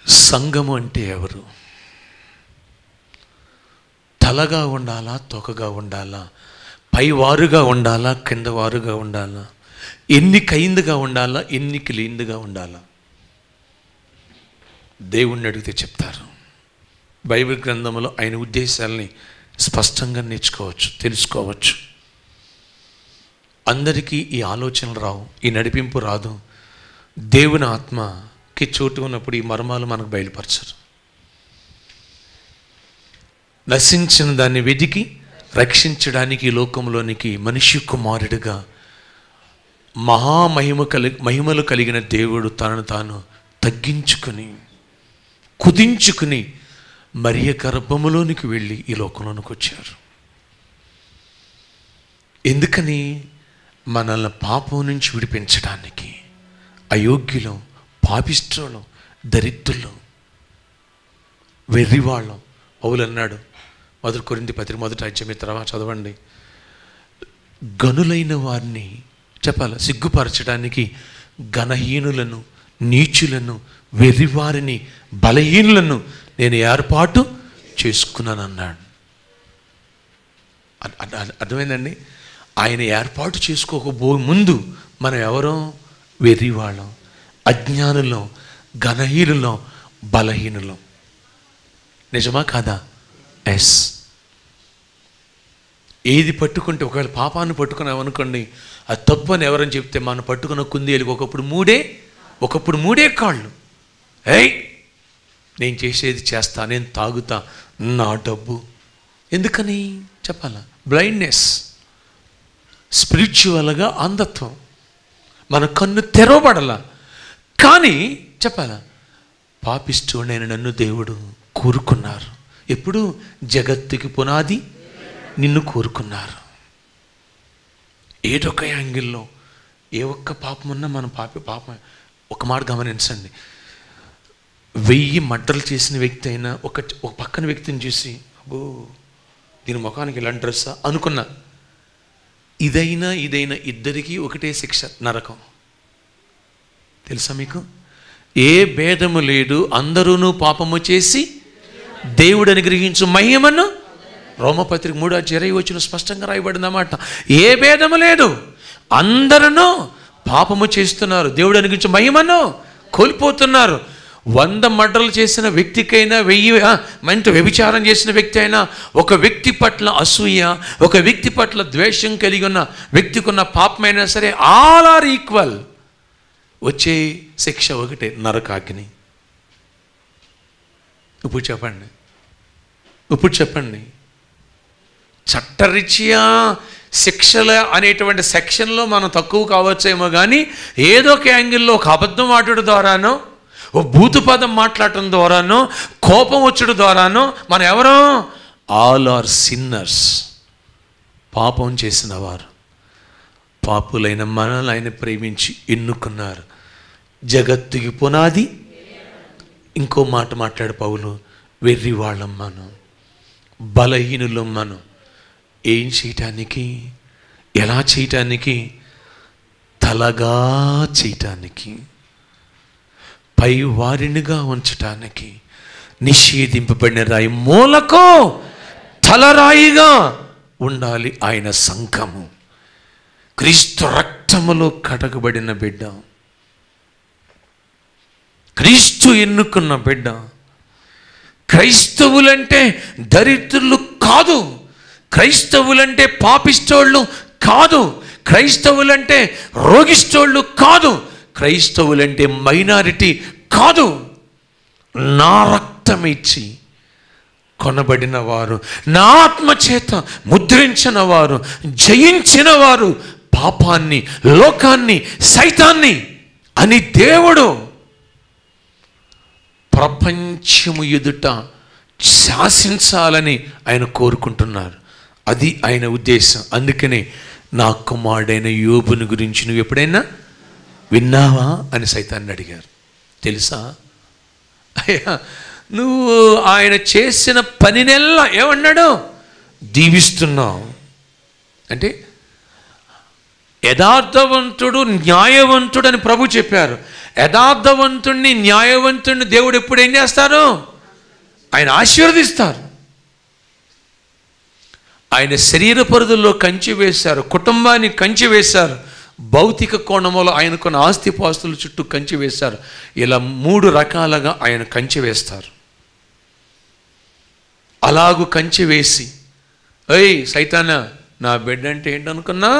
సంఘము అంటే ఎవరు తలగా ఉండాలా తొకగా ఉండాలా పైవారుగా ఉండాలా కిందవారుగా ఉండాలా ఎన్నికైందిగా ఉండాలా ఎన్నికి లేనిదిగా ఉండాలా దేవుణ్ణి అడిగితే చెప్తారు బైబిల్ గ్రంథంలో ఆయన ఉద్దేశాలని స్పష్టంగా నేర్చుకోవచ్చు తెలుసుకోవచ్చు అందరికీ ఈ ఆలోచనలు రావు ఈ నడిపింపు రాదు దేవుని ఆత్మకి చోటు ఉన్నప్పుడు ఈ మర్మాలు మనకు బయలుపరచరు నశించిన దాన్ని వెదికి రక్షించడానికి ఈ లోకంలోనికి మనిషి కుమారుడిగా మహామహిమ కలి మహిమలు కలిగిన దేవుడు తనను తాను తగ్గించుకుని కుదించుకుని మరియ గర్భములోనికి వెళ్ళి ఈ లోకంలోనికి వచ్చారు ఎందుకని మనల్ని పాపం నుంచి విడిపించడానికి అయోగ్యులం పాపిష్టులం దరిద్రులం వెర్రివాళ్ళం పౌలు అన్నాడు మొదటి కొరింది పత్రిక మొదటి అధ్యాయం తర్వాత చదవండి గనులైన వారిని చెప్పాల సిగ్గుపరచడానికి ఘనహీనులను నీచులను వెర్రివారిని బలహీనులను నేను ఏర్పాటు చేసుకున్నాను అన్నాడు అర్- అర్- అర్- అర్థమైందండి ఆయన ఏర్పాటు చేసుకోకపో ముందు మనం ఎవరో వెర్రివాళ్ళం అజ్ఞానులం ఘనహీనులం బలహీనులం నిజమా కాదా ఎస్ ఏది పట్టుకుంటే ఒకవేళ పాపాన్ని పట్టుకున్నామనుకోండి అది తప్పు అని ఎవరని చెప్తే మనం పట్టుకున్న కుందేలుకి ఒకప్పుడు మూడే ఒకప్పుడు మూడే కాళ్ళు ఏయ్ నేను చేసేది చేస్తా నేను తాగుతా నా డబ్బు ఎందుకని చెప్పాలా బ్లైండ్నెస్ స్పిరిచువల్గా అంధత్వం మన కన్ను తెరవబడాల కానీ చెప్పాలా పాపిస్తుడైన నన్ను దేవుడు కోరుకున్నారు ఎప్పుడు జగత్తుకి పునాది నిన్ను కోరుకున్నారు ఏదొక యాంగిల్లో ఏ ఒక్క పాపం ఉన్నా మన పాపి పాపం ఒక మాట గమనించండి వెయ్యి మడ్డలు చేసిన వ్యక్తి అయినా ఒక ఒక పక్కన వ్యక్తిని చూసి అబ్బో దీని ముఖానికి ఇలాంటి డ్రెస్సా అనుకున్నా ఇదైనా ఇదైనా ఇద్దరికీ ఒకటే శిక్ష నరకం తెలుసా మీకు ఏ భేదము లేదు అందరూను పాపము చేసి దేవుడు అనుగ్రహించు మహిమను రోమపత్రిక మూడు చెరయి వచ్చిన స్పష్టంగా రాయబడింది అన్నమాట ఏ భేదము లేదు అందరూ పాపము చేస్తున్నారు దేవుడు అనుగ్రహించు మహిమను కోల్పోతున్నారు వంద మడ్రలు చేసిన వ్యక్తికైనా వెయ్యి ఆ, మంట వ్యభిచారం చేసిన వ్యక్తి అయినా ఒక వ్యక్తి పట్ల అసూయ ఒక వ్యక్తి పట్ల ద్వేషం కలిగి ఉన్న వ్యక్తికి ఉన్న పాపమైనా సరే ఆల్ ఆర్ ఈక్వల్ వచ్చే శిక్ష ఒకటే నరకాగ్ని ఇప్పుడు చెప్పండి ఇప్పుడు చెప్పండి చట్టరీత్యా శిక్షల అనేటువంటి సెక్షన్లో మనం తక్కువ కావచ్చేమో కానీ ఏదో ఒక యాంగిల్లో ఒక అబద్ధం ఆడడం ద్వారానో ఓ బూతు పదం మాట్లాడటం ద్వారానో కోపం వచ్చడం ద్వారానో మనం ఎవరో ఆల్ ఆర్ సిన్నర్స్ పాపం చేసిన వారు పాపులైన మనల్ని ఆయన ప్రేమించి ఎన్నుకున్నారు జగత్తుకి పునాది ఇంకో మాట మాట్లాడు పౌలు వెర్రి వాళ్ళం మనం బలహీనులం మనం ఏం చేయటానికి ఎలా చేయటానికి తలగా చేయటానికి పై వారినిగా ఉంచటానికి నిషేధింపబడిన రాయి మూలకు తలరాయిగా ఉండాలి ఆయన సంఘము క్రీస్తు రక్తములో కడగబడిన బిడ్డ క్రీస్తు ఎన్నుకున్న బిడ్డ క్రైస్తవులంటే దరిద్రులు కాదు క్రైస్తవులంటే పాపిస్తోళ్ళు కాదు క్రైస్తవులంటే రోగిస్తోళ్ళు కాదు క్రైస్తవులంటే మైనారిటీ కాదు నా రక్తం ఇచ్చి కొనబడిన వారు నా ఆత్మ చేత ముద్రించిన వారు జయించిన వారు పాపాన్ని లోకాన్ని సైతాన్ని అని దేవుడు ప్రపంచము ఎదుట శాసించాలని ఆయన కోరుకుంటున్నారు అది ఆయన ఉద్దేశం అందుకనే నా కుమారుడైన యోబుని గురించి నువ్వు ఎప్పుడైనా విన్నావా అని సైతాన్ని అడిగారు తెలుసా అయ్యా నువ్వు ఆయన చేసిన పనినెల్లా ఏమన్నాడు దీవిస్తున్నావు అంటే యథార్థవంతుడు న్యాయవంతుడు అని ప్రభు చెప్పారు యథార్థవంతుణ్ణి న్యాయవంతుణ్ణి దేవుడు ఎప్పుడు ఏం చేస్తారు ఆయన ఆశీర్వదిస్తారు ఆయన శరీర పరిధుల్లో కంచి వేశారు కుటుంబాన్ని కంచి వేశారు భౌతిక కోణంలో ఆయనకున్న ఆస్తిపాస్తుల చుట్టూ కంచి వేశారు ఇలా మూడు రకాలుగా ఆయన కంచి వేస్తారు అలాగు కంచి వేసి ఏయ్ సైతాన నా బిడ్డ అంటే ఏంటనుకున్నా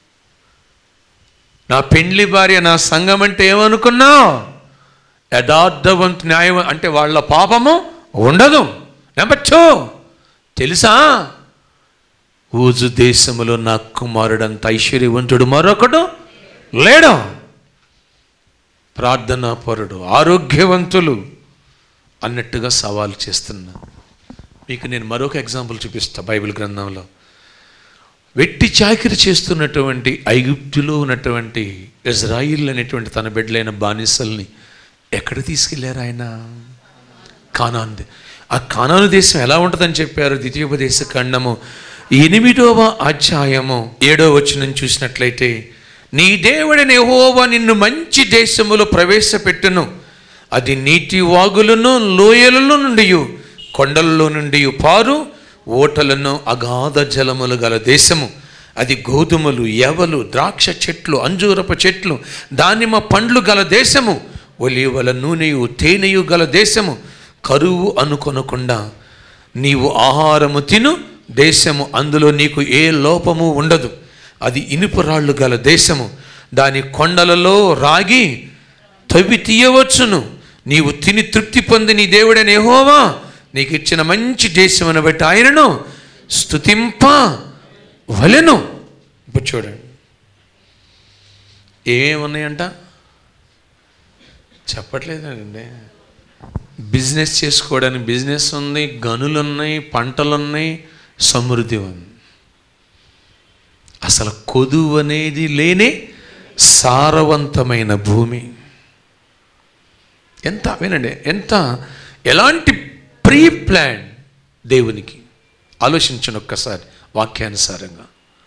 నా పెండ్లి భార్య నా సంఘం అంటే ఏమనుకున్నా యథార్థవంతు న్యాయం అంటే వాళ్ళ పాపము ఉండదు నెంబర్ టూ తెలుసా ఊజు దేశములో నా కుమారుడంత ఐశ్వర్యవంతుడు మరొకడు లేడు ప్రార్థనా పరుడు ఆరోగ్యవంతులు అన్నట్టుగా సవాలు చేస్తున్నా మీకు నేను మరొక ఎగ్జాంపుల్ చూపిస్తా బైబిల్ గ్రంథంలో వెట్టి చాకిరి చేస్తున్నటువంటి ఐగుప్తులో ఉన్నటువంటి ఇజ్రాయిల్ అనేటువంటి తన బిడ్డలైన బానిసల్ని ఎక్కడ తీసుకెళ్లారు ఆయన కానాన్ దే- ఆ కానాను దేశం ఎలా ఉంటుందని చెప్పారు ద్వితీయోపదేశ ఖండము ఎనిమిదవ అధ్యాయము ఏడో వచనం చూసినట్లయితే నీ దేవుడిని యెహోవా నిన్ను మంచి దేశములో ప్రవేశపెట్టును అది నీటి వాగులను లోయలలో నుండి కొండలలో నుండి పారు ఓటలను అగాధ జలములు గల దేశము అది గోధుమలు ఎవలు ద్రాక్ష చెట్లు అంజూరపు చెట్లు దానిమ్మ పండ్లు గల దేశము ఒలివల నూనెయు తేనెయు గల దేశము కరువు అనుకొనకుండా నీవు ఆహారము తిను దేశము అందులో నీకు ఏ లోపము ఉండదు అది ఇనుపు రాళ్ళు గల దేశము దాని కొండలలో రాగి తవ్వి తీయవచ్చును నీవు తిని తృప్తి పొంది నీ దేవుడని యెహోవా నీకు ఇచ్చిన మంచి దేశమును బట్టి ఆయనను స్తుతింప వలెను ఇప్పుడు చూడండి ఏమున్నాయంట చెప్పట్లేదండి బిజినెస్ చేసుకోవడానికి బిజినెస్ ఉంది గనులు ఉన్నాయి పంటలు ఉన్నాయి సమృద్ధి ఉంది అసలు కొదువు అనేది లేని సారవంతమైన భూమి ఎంత వినండి ఎంత ఎలాంటి ప్రీ ప్లాన్ దేవునికి ఆలోచించండి ఒక్కసారి వాక్యానుసారంగా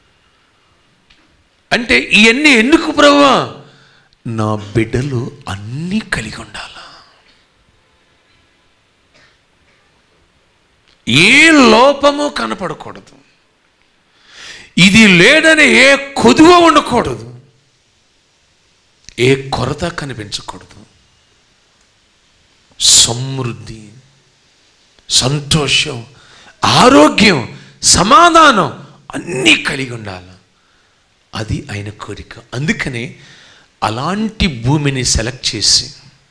అంటే ఇవన్నీ ఎందుకు ప్రభువా నా బిడ్డలు అన్నీ కలిగి ఉండాలా ఏ లోపము కనపడకూడదు ఇది లేదని ఏ కొదువ ఉండకూడదు ఏ కొరత కనిపించకూడదు సమృద్ధి సంతోషం ఆరోగ్యం సమాధానం అన్నీ కలిగి ఉండాలి అది ఆయన కోరిక అందుకనే అలాంటి భూమిని సెలెక్ట్ చేసి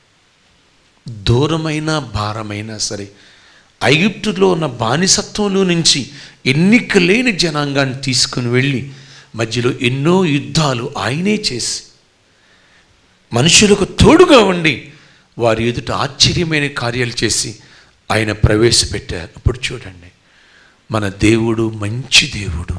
దూరమైన భారమైనా సరే ఐగుప్తులో ఉన్న బానిసత్వంలో నుంచి ఎన్నిక లేని జనాంగాన్ని తీసుకుని వెళ్ళి మధ్యలో ఎన్నో యుద్ధాలు ఆయనే చేసి మనుషులకు తోడుగా ఉండి వారి ఎదుట ఆశ్చర్యమైన కార్యాలు చేసి ఆయన ప్రవేశపెట్టారు అప్పుడు చూడండి మన దేవుడు మంచి దేవుడు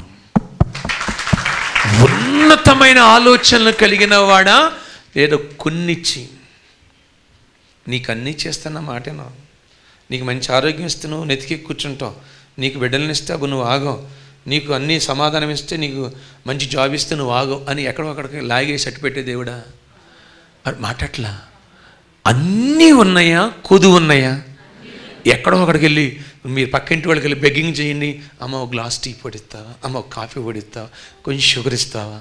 ఉన్నతమైన ఆలోచనలు కలిగిన వాడా లేదా కొన్నిచ్చి నీకు అన్నీ చేస్తున్న మాటేనా నీకు మంచి ఆరోగ్యం ఇస్తే నువ్వు నెతికి కూర్చుంటావు నీకు బిడ్డలను ఇస్తే అప్పుడు నువ్వు ఆగవు నీకు అన్నీ సమాధానం ఇస్తే నీకు మంచి జాబ్ ఇస్తే నువ్వు ఆగవు అని ఎక్కడో అక్కడికి లాగేసి అట్టు పెట్టే దేవుడా అది మాటట్లా అన్నీ ఉన్నాయా కొదు ఉన్నాయా ఎక్కడో అక్కడికి వెళ్ళి మీరు పక్కింటి వాళ్ళకి వెళ్ళి బెగ్గింగ్ చేయండి అమ్మ ఒక గ్లాస్ టీ పొడిస్తావా అమ్మ ఒక కాఫీ పొడిస్తావా కొంచెం షుగర్ ఇస్తావా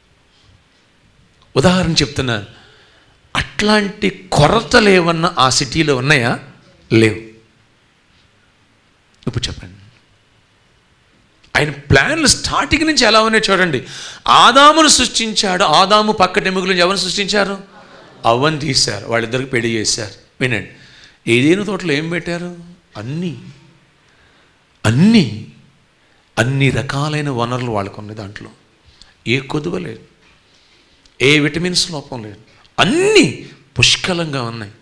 ఉదాహరణ చెప్తున్నాను అట్లాంటి కొరతలు ఏమన్నా ఆ సిటీలో ఉన్నాయా లేవు ఇప్పుడు చెప్పండి ఆయన ప్లాన్లు స్టార్టింగ్ నుంచి ఎలా ఉన్నాయో చూడండి ఆదామును సృష్టించాడు ఆదాము పక్కటెముకల నుంచి ఎవరిని సృష్టించారు అవ్వని తీశారు వాళ్ళిద్దరికి పెళ్లి చేశారు వినండి ఏదైనా తోటలో ఏం పెట్టారు అన్నీ అన్నీ అన్ని రకాలైన వనరులు వాళ్ళకు ఉన్నాయి దాంట్లో ఏ కొదువ లేదు ఏ విటమిన్స్ లోపం లేదు అన్నీ పుష్కలంగా ఉన్నాయి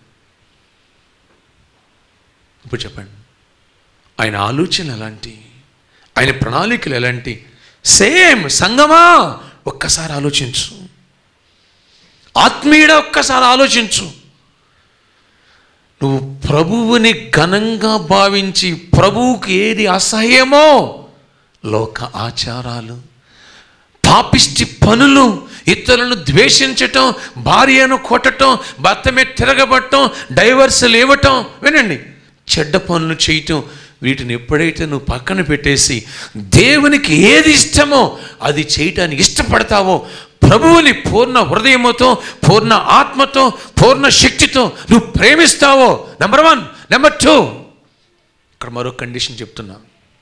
ఇప్పుడు చెప్పండి ఆయన ఆలోచనలు ఎలాంటి ఆయన ప్రణాళికలు ఎలాంటి సేమ్ సంగమా ఒక్కసారి ఆలోచించు ఆత్మీయుడ ఒక్కసారి ఆలోచించు నువ్వు ప్రభువుని ఘనంగా భావించి ప్రభువుకి ఏది అసహ్యమో లోక ఆచారాలు పాపిష్టి పనులు ఇతరులను ద్వేషించటం భార్యను కొట్టటం భర్త మీద తిరగబట్టం డైవర్సులు ఇవ్వటం వినండి చెడ్డ పనులు చేయటం వీటిని ఎప్పుడైతే నువ్వు పక్కన పెట్టేసి దేవునికి ఏది ఇష్టమో అది చేయటానికి ఇష్టపడతావో ప్రభువుని పూర్ణ హృదయముతో పూర్ణ ఆత్మతో పూర్ణ శక్తితో నువ్వు ప్రేమిస్తావో నెంబర్ వన్ నెంబర్ టూ ఇక్కడ మరో కండిషన్ చెప్తున్నా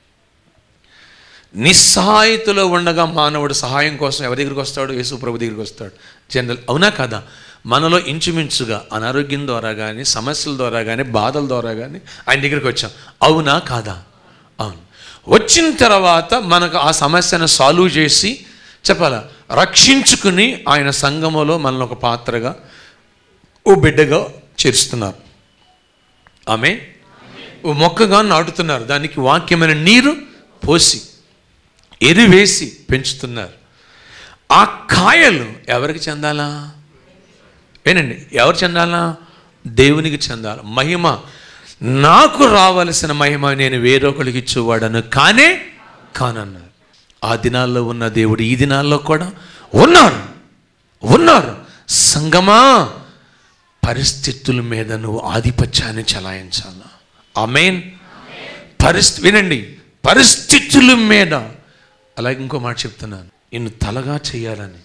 నిస్సహాయతలో ఉండగా మానవుడు సహాయం కోసం ఎవరి దగ్గరికి వస్తాడు యేసు ప్రభు దగ్గరికి వస్తాడు జనరల్ అవునా కదా మనలో ఇంచుమించుగా అనారోగ్యం ద్వారా కానీ సమస్యల ద్వారా కానీ బాధల ద్వారా కానీ ఆయన దగ్గరికి వచ్చాం అవునా కాదా అవును వచ్చిన తర్వాత మనకు ఆ సమస్యను సాల్వ్ చేసి చెప్పాలా రక్షించుకుని ఆయన సంఘములో మనల్ని ఒక పాత్రగా ఓ బిడ్డగా చేరుస్తున్నారు ఆమె ఓ మొక్కగా నాటుతున్నారు దానికి వాక్యమైన నీరు పోసి ఎరివేసి పెంచుతున్నారు ఆ కాయలు ఎవరికి చెందాలా ఏనండి ఎవరు చెందాలా దేవునికి చెందాలి మహిమ నాకు రావలసిన మహిమ నేను వేరొకరికి ఇచ్చేవాడను కానే కానన్నారు ఆ దినాల్లో ఉన్న దేవుడు ఈ దినాల్లో కూడా ఉన్నారు ఉన్నారు సంగమా పరిస్థితుల మీద నువ్వు ఆధిపత్యాన్ని చలాయించాలా ఆమెన్ పరిస్థితి వినండి పరిస్థితుల మీద అలాగే ఇంకో మాట చెప్తున్నాను నిన్ను తలగా చేయాలని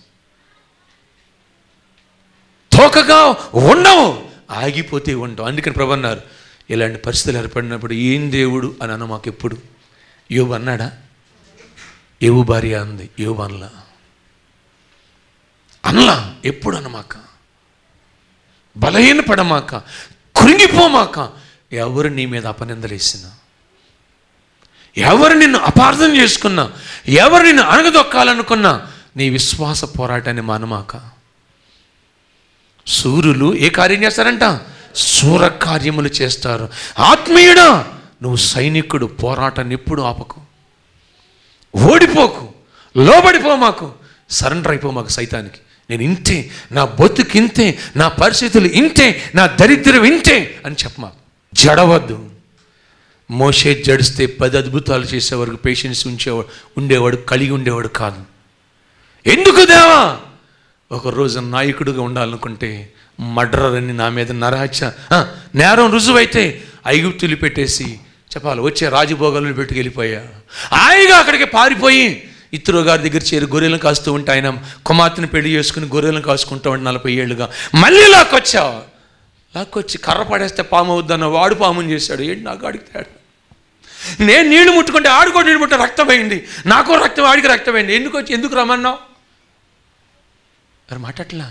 తోకగా ఉండవు ఆగిపోతే ఉండవు అందుకని ప్రభు అన్నారు ఇలాంటి పరిస్థితులు ఏర్పడినప్పుడు ఏం దేవుడు అని అన్న మాకు ఎప్పుడు యోబు అన్నాడా ఏవు భార్య అంది యోబు అనలా అనలా ఎప్పుడు అనమాక బలహీన పడమాక కృంగిపోమాక ఎవరు నీ మీద అపనిందలేసినా ఎవరు నిన్ను అపార్థం చేసుకున్నా ఎవరు నిన్ను అణగదొక్కాలనుకున్నా నీ విశ్వాస పోరాటాన్ని మానమాక సూర్యులు ఏ కార్యం చేస్తారంట సూర కార్యములు చేస్తారు ఆత్మీయుడా నువ్వు సైనికుడు పోరాటాన్ని ఎప్పుడు ఆపకు ఓడిపోకు లోబడిపో మాకు సరెండర్ అయిపో మాకు సైతానికి నేను ఇంతే నా బతుకు ఇంతే నా పరిస్థితులు ఇంతే నా దరిద్రం ఇంతే అని చెప్పమా జడవద్దు మోసే జడిస్తే పది అద్భుతాలు చేసేవారికి పేషెన్స్ ఉంచేవాడు ఉండేవాడు కలిగి ఉండేవాడు కాదు ఎందుకు దేవా ఒక రోజు నాయకుడిగా ఉండాలనుకుంటే మర్డర్ అని నా మీద నరహత్య ఆ, నేరం రుజువైతే ఐగుప్తులు పెట్టేసి చెప్పాలి వచ్చే రాజభోగాలు పెట్టుకెళ్ళిపోయా హాయిగా అక్కడికి పారిపోయి ఇతరు గారి దగ్గర చేరి గొర్రెలను కాస్తూ ఉంటే ఆయన కుమార్తెను పెళ్లి చేసుకుని గొర్రెలను కాసుకుంటూ ఉంటే నలభై ఏళ్ళుగా మళ్ళీ లాక్కొచ్చావు లాక్కొచ్చి కర్ర పడేస్తే పాము అవుద్దన్న వాడు పాముని చేశాడు ఏంటి నాకు అడిగి తేడా నేను నీళ్లు ముట్టుకుంటే ఆడుకో నీళ్ళు ముట్ట రక్తం అయింది నాకు రక్తం ఆడికి రక్తం అయింది ఎందుకు వచ్చి ఎందుకు రమ్మన్నావు మరి మాట్లాడలా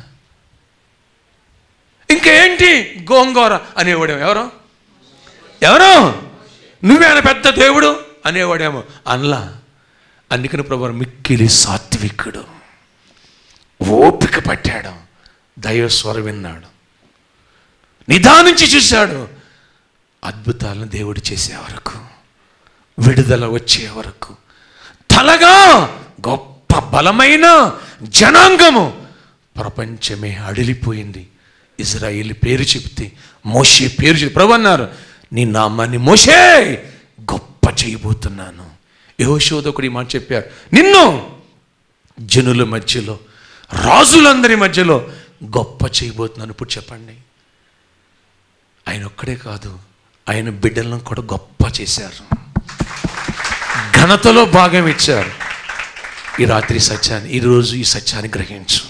ఇంకేంటి గోంగూర అనేవాడేమో ఎవరు ఎవరు నువ్వేన పెద్ద దేవుడు అనేవాడేమో అనలా అందుకని ప్రభు మిక్కిలి సాత్వికుడు ఓపిక పట్టాడు దైవస్వర విన్నాడు నిదానించి చూశాడు అద్భుతాలను దేవుడు చేసే వరకు విడుదల వచ్చే వరకు తలగా గొప్ప బలమైన జనాంగము ప్రపంచమే అడిలిపోయింది ఇజ్రాయిల్ పేరు చెప్తే మోషే పేరు చెప్పి ప్రభు అన్నారు నీ నామాన్ని మోషే గొప్ప చేయబోతున్నాను యహోశోదకుడు ఈ మాట చెప్పారు నిన్ను జనుల మధ్యలో రాజులందరి మధ్యలో గొప్ప చేయబోతున్నాను ఇప్పుడు చెప్పండి ఆయన ఒక్కడే కాదు ఆయన బిడ్డలను కూడా గొప్ప చేశారు ఘనతలో భాగం ఇచ్చారు ఈ రాత్రి సత్యాన్ని ఈరోజు ఈ సత్యాన్ని గ్రహించు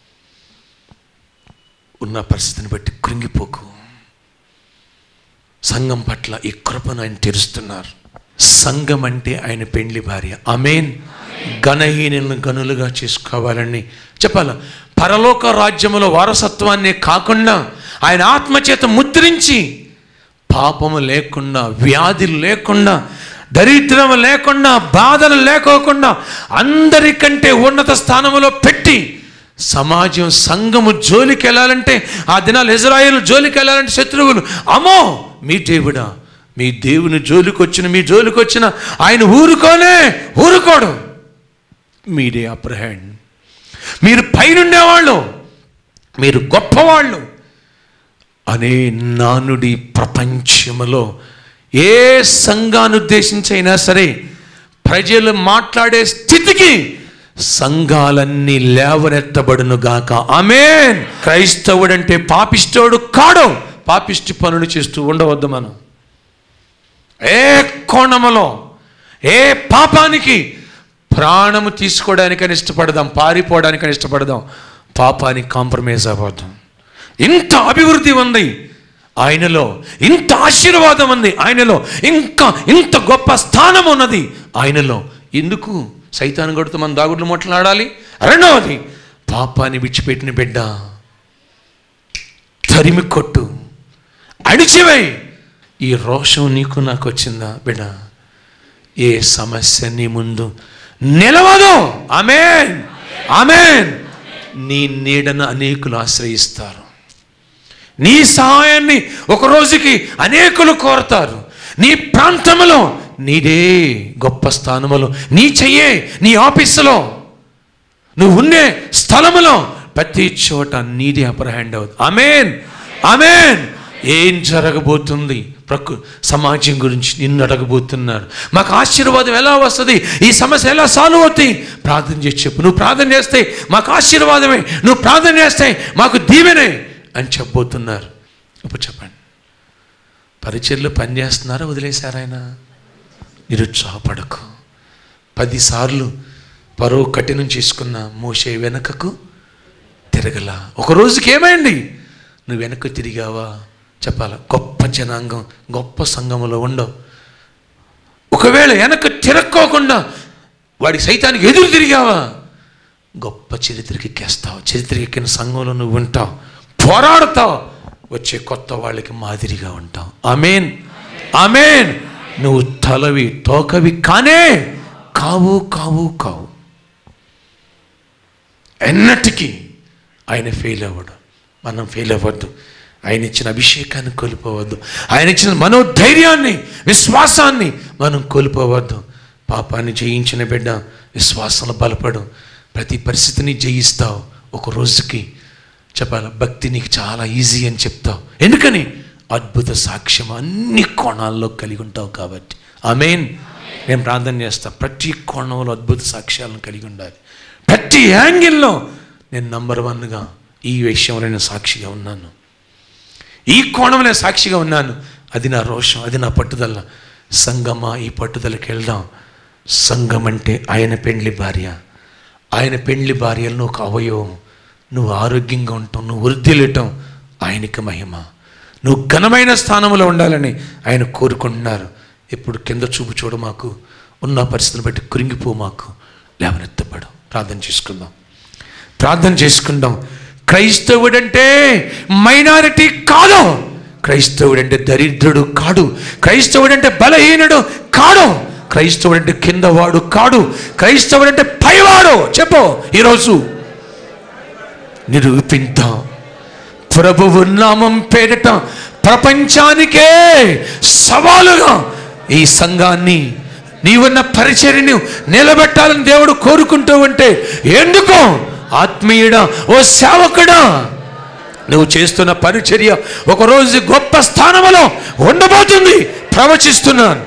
ఉన్న పరిస్థితిని బట్టి కృంగిపోకు సంఘం పట్ల ఈ కృపను ఆయన తెరుస్తున్నారు సంఘం అంటే ఆయన పెండ్లి భార్య అమేన్ ఘనహీనులను గనులుగా చేసుకోవాలని చెప్పాల పరలోక రాజ్యములో వారసత్వాన్ని కాకుండా ఆయన ఆత్మచేత ముద్రించి పాపము లేకుండా వ్యాధులు లేకుండా దరిద్రము లేకుండా బాధలు లేకోకుండా అందరికంటే ఉన్నత స్థానములో పెట్టి సమాజం సంఘము జోలికి వెళ్ళాలంటే ఆ దినాలు ఇజ్రాయేల్ జోలికి వెళ్ళాలంటే శత్రువులు అమ్మో మీ దేవుడా మీ దేవుని జోలికి వచ్చిన మీ జోలికి వచ్చిన ఆయన ఊరుకోనే ఊరుకోడు మీరే అప్రహెండ్ మీరు పైనుండేవాళ్ళు మీరు గొప్పవాళ్ళు అనే నానుడి ప్రపంచములో ఏ సంఘాన్ని ఉద్దేశించైనా సరే ప్రజలు మాట్లాడే స్థితికి సంఘాలన్నీ లేవనెత్తబడును గాక ఆమెన్ క్రైస్తవుడంటే పాపిస్తోడు కాడు పాపిష్టి పనులు చేస్తూ ఉండవద్దు మనం ఏ కోణములో ఏ పాపానికి ప్రాణము తీసుకోవడానికని ఇష్టపడదాం పారిపోవడానికని ఇష్టపడదాం పాపానికి కాంప్రమైజ్ అవ్వద్దాం ఇంత అభివృద్ధి ఉంది ఆయనలో ఇంత ఆశీర్వాదం ఉంది ఆయనలో ఇంకా ఇంత గొప్ప స్థానం ఉన్నది ఆయనలో ఎందుకు సైతాను గడుతూ మన దాగుడులు మొట్లాడాలి రెండవది పాపాన్ని విడిచిపెట్టిన బిడ్డ తరిమి కొట్టు అణిచివై ఈ రోషం నీకు నాకు వచ్చిందా బిడ్డ ఏ సమస్య నీ ముందు నిలవదు ఆమెన్ ఆమెన్ నీ నీడను అనేకులు ఆశ్రయిస్తారు నీ సహాయాన్ని ఒక రోజుకి అనేకులు కోరతారు నీ ప్రాంతంలో నీదే గొప్ప స్థానములో నీ చెయ్యే నీ ఆఫీసులో నువ్వు ఉండే స్థలములో ప్రతి చోట నీదే అప్పర్ హ్యాండ్ అవుతుంది ఆమెన్ ఆమెన్ ఏం జరగబోతుంది ప్రకృ సమాజం గురించి నిన్ను అడగబోతున్నారు మాకు ఆశీర్వాదం ఎలా వస్తుంది ఈ సమస్య ఎలా సాల్వ్ అవుతాయి ప్రార్థన చేసి చెప్పు నువ్వు ప్రార్థన చేస్తే మాకు ఆశీర్వాదమే నువ్వు ప్రార్థన చేస్తే మాకు దీవెనే అని చెప్పబోతున్నారు ఇప్పుడు చెప్పండి పరిచయలు పనిచేస్తున్నారా వదిలేశారు ఆయన నిరుత్సాహపడకు పదిసార్లు పరువు కఠినం చేసుకున్న మోసే వెనకకు తిరగల ఒక రోజుకి ఏమైంది నువ్వు వెనక్కు తిరిగావా చెప్పాల గొప్ప జనాంగం గొప్ప సంఘములో ఉండవు ఒకవేళ వెనక్కు తిరక్కోకుండా వాడి సైతానికి ఎదురు తిరిగావా గొప్ప చరిత్రకి ఎక్కేస్తావు చరిత్ర ఎక్కిన సంఘంలో నువ్వు ఉంటావు పోరాడతావు వచ్చే కొత్త వాళ్ళకి మాదిరిగా ఉంటావు ఆమెన్ ఆమెన్ నువ్వు తలవి తోకవి కానే కావు కావు కావు ఎన్నటికీ ఆయన ఫెయిల్ అవ్వడు మనం ఫెయిల్ అవ్వద్దు ఆయన ఇచ్చిన అభిషేకాన్ని కోల్పోవద్దు ఆయన ఇచ్చిన మనోధైర్యాన్ని విశ్వాసాన్ని మనం కోల్పోవద్దు పాపాన్ని జయించిన బిడ్డ విశ్వాసంలో బలపడు ప్రతి పరిస్థితిని జయిస్తావు ఒక రోజుకి చెప్పాలి భక్తి నీకు చాలా ఈజీ అని చెప్తావు ఎందుకని అద్భుత సాక్ష్యం అన్ని కోణాల్లో కలిగి ఉంటావు కాబట్టి ఆమెన్ నేను ప్రార్థన చేస్తాను ప్రతి కోణంలో అద్భుత సాక్ష్యాలను కలిగి ఉండాలి ప్రతి యాంగిల్లో నేను నంబర్ వన్గా ఈ విషయంలో నేను సాక్షిగా ఉన్నాను ఈ కోణంలో నేను సాక్షిగా ఉన్నాను అది నా రోషం అది నా పట్టుదల సంగమా ఈ పట్టుదలకి వెళ్దాం సంఘం అంటే ఆయన పెండ్లి భార్య ఆయన పెండ్లి భార్యలను ఒక అవయవం నువ్వు ఆరోగ్యంగా ఉంటావు నువ్వు వృద్ధిలేటం ఆయనకి మహిమ నువ్వు ఘనమైన స్థానంలో ఉండాలని ఆయన కోరుకుంటున్నారు ఇప్పుడు కింద చూపు చూడ మాకు ఉన్న పరిస్థితిని బట్టి కురింగిపో మాకు లేవనెత్తపడు ప్రార్థన చేసుకుందాం ప్రార్థన చేసుకుందాం క్రైస్తవుడంటే మైనారిటీ కాదు క్రైస్తవుడంటే దరిద్రుడు కాడు క్రైస్తవుడంటే బలహీనుడు కాడు క్రైస్తవుడంటే కిందవాడు కాడు క్రైస్తవుడంటే పైవాడు చెప్పు ఈరోజు నిరూపిద్దాం ప్రభువు నామం పేరిట ప్రపంచానికే సవాలుగా ఈ సంఘాన్ని నీవున్న పరిచర్యను నిలబెట్టాలని దేవుడు కోరుకుంటూ ఉంటే ఎందుకు ఆత్మీయుడా ఓ సేవకుడా నువ్వు చేస్తున్న పరిచర్య ఒకరోజు గొప్ప స్థానంలో ఉండబోతుంది ప్రవచిస్తున్నాను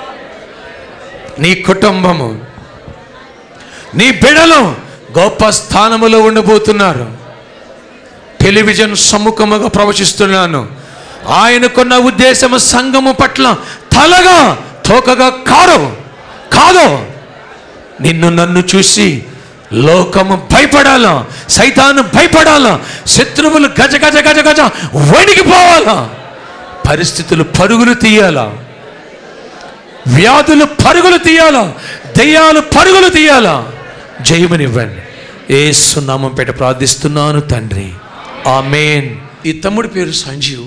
నీ కుటుంబము నీ బిడలు గొప్ప స్థానములో ఉండబోతున్నారు టెలివిజన్ సమ్ముఖముగా ప్రవచిస్తున్నాను ఆయనకున్న ఉద్దేశము సంఘము పట్ల తలగా తోకగా కాదు కాదు నిన్ను నన్ను చూసి లోకము భయపడాలా సైతాను భయపడాలా శత్రువులు గజ గజ గజ గజ వణికిపోవాలా పరిస్థితులు పరుగులు తీయాలా వ్యాధులు పరుగులు తీయాలా దెయ్యాలు పరుగులు తీయాలా జయమనివ్వండి ఏసు నామం పేట ప్రార్థిస్తున్నాను తండ్రి ఆమెన్ ఈ తమ్ముడి పేరు సంజీవ్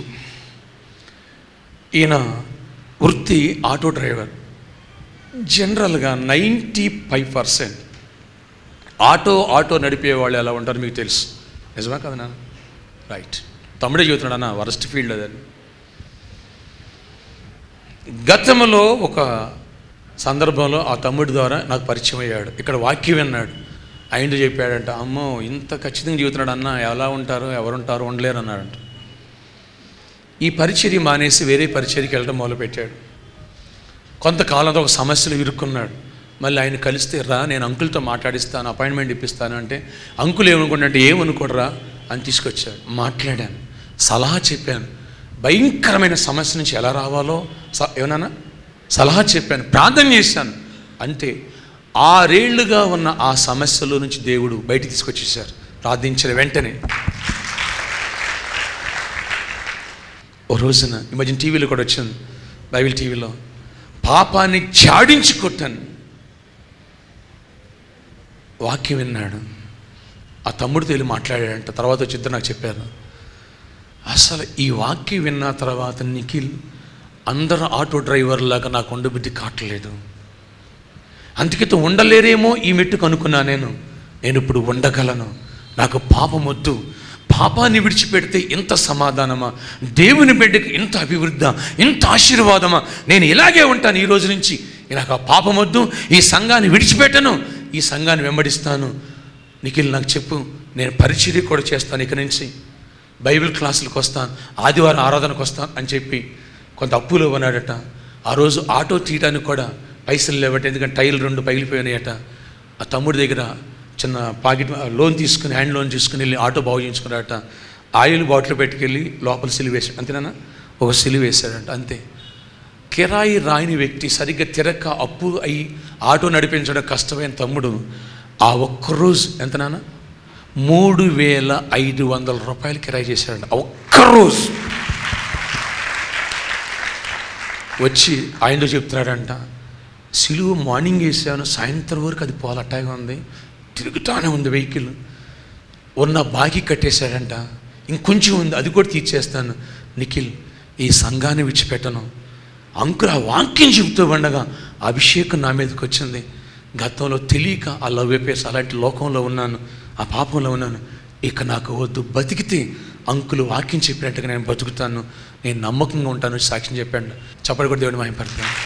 ఈయన వృత్తి ఆటో డ్రైవర్ జనరల్గా ninety five percent auto auto నడిపే వాళ్ళు ఎలా ఉంటారు మీకు తెలుసు నిజమా కదా నాన్న రైట్ తమ్ముడే చెబుతున్నాడు అన్న వరస్ట్ ఫీల్డ్ అదని గతంలో ఒక సందర్భంలో ఆ తమ్ముడి ద్వారా నాకు పరిచయం అయ్యాడు ఇక్కడ వాక్యం విన్నాడు ఆయన చెప్పాడంట అమ్మో ఇంత ఖచ్చితంగా చెబుతున్నాడు అన్న ఎలా ఉంటారు ఎవరుంటారు ఉండలేరు అన్నాడంట ఈ పరిచర్య మానేసి వేరే పరిచర్యకి వెళ్ళడం మొదలుపెట్టాడు కొంతకాలంతో ఒక సమస్యలు ఇరుక్కున్నాడు మళ్ళీ ఆయన కలిస్తే రా నేను అంకుల్తో మాట్లాడిస్తాను అపాయింట్మెంట్ ఇప్పిస్తాను అంటే అంకుల్ ఏమనుకుంటే ఏమనుకోడరా అని తీసుకొచ్చాడు మాట్లాడాను సలహా చెప్పాను భయంకరమైన సమస్య నుంచి ఎలా రావాలో స ఏమన్నా సలహా చెప్పాను ప్రార్థన చేశాను అంతే ఆరేళ్లుగా ఉన్న ఆ సమస్యలో నుంచి దేవుడు బయటికి తీసుకొచ్చేసారు ప్రార్థించిన వెంటనే ఓ రోజున ఈ మధ్యన టీవీలో కూడా వచ్చింది బైబిల్ టీవీలో పాపాన్ని జాడించి కొట్టాను వాక్యం విన్నాడు ఆ తమ్ముడితో వెళ్ళి మాట్లాడాడంట తర్వాత వచ్చి ఇద్దరు నాకు చెప్పారు అసలు ఈ వాక్యం విన్న తర్వాత నిఖిల్ అందరు ఆటో డ్రైవర్లాగా నాకు ఉండబుద్ధి కావట్లేదు అందుకే ఉండలేరేమో ఈ మెట్టుకు అనుకున్నా నేను నేను ఇప్పుడు ఉండగలను నాకు పాపం వద్దు పాపాన్ని విడిచిపెడితే ఇంత సమాధానమా దేవుని బిడ్డకి ఇంత అభివృద్ధి ఇంత ఆశీర్వాదమా నేను ఇలాగే ఉంటాను ఈ రోజు నుంచి నాకు ఆ పాపం వద్దు ఈ సంఘాన్ని విడిచిపెట్టను ఈ సంఘాన్ని వెంబడిస్తాను నిఖిల్ నాకు చెప్పు నేను పరిచర్య కూడా చేస్తాను ఇక నుంచి బైబిల్ క్లాసులకు వస్తాను ఆదివారం ఆరాధనకు వస్తాను అని చెప్పి కొంత అప్పులో ఉన్నాడట ఆ రోజు ఆటో తీయడానికి కూడా పైసలు లేవట ఎందుకంటే టైర్లు రెండు పగిలిపోయినాయట ఆ తమ్ముడి దగ్గర చిన్న పాకెట్ లోన్ తీసుకుని హ్యాండ్ లోన్ తీసుకుని వెళ్ళి ఆటో బాగు చేయించుకున్నాడట ఆయిల్ బాటిల్ పెట్టుకెళ్ళి లోపల సిలువ వేసాడు అంతేనా ఒక సిలువ వేసాడంట అంతే కిరాయి రాయని వ్యక్తి సరిగ్గా తిరక్క అప్పు అయి ఆటో నడిపించడం కష్టమైన తమ్ముడు ఆ ఒక్కరోజు ఎంత నాన్న మూడు వేల ఐదు వందల రూపాయలు కిరాయి చేశాడంట ఆ ఒక్కరోజు వచ్చి ఆయనతో చెప్తున్నాడంట సిలువు మార్నింగ్ వేసాను సాయంత్రం వరకు అది పోలట్టాగా ఉంది తిరుగుతానే ఉంది వెహికల్ ఉన్న బాకీ కట్టేశాడంట ఇంకొంచెం ఉంది అది కూడా తీర్చేస్తాను నిఖిల్ ఈ సంఘాన్ని విడిచిపెట్టను అంకుర ఆ వాక్యం చెబుతూ ఉండగా అభిషేకం నా మీదకి వచ్చింది గతంలో తెలియక ఆ లవ్ అఫేర్స్ అలాంటి లోకంలో ఉన్నాను ఆ పాపంలో ఉన్నాను ఇక నాకు వద్దు బతికితే అంకులు వాక్యం చెప్పినట్టుగా నేను బతుకుతాను నేను నమ్మకంగా ఉంటాను సాక్ష్యం చెప్పాను చప్పటి కూడా దేవుడు మాయపడతాను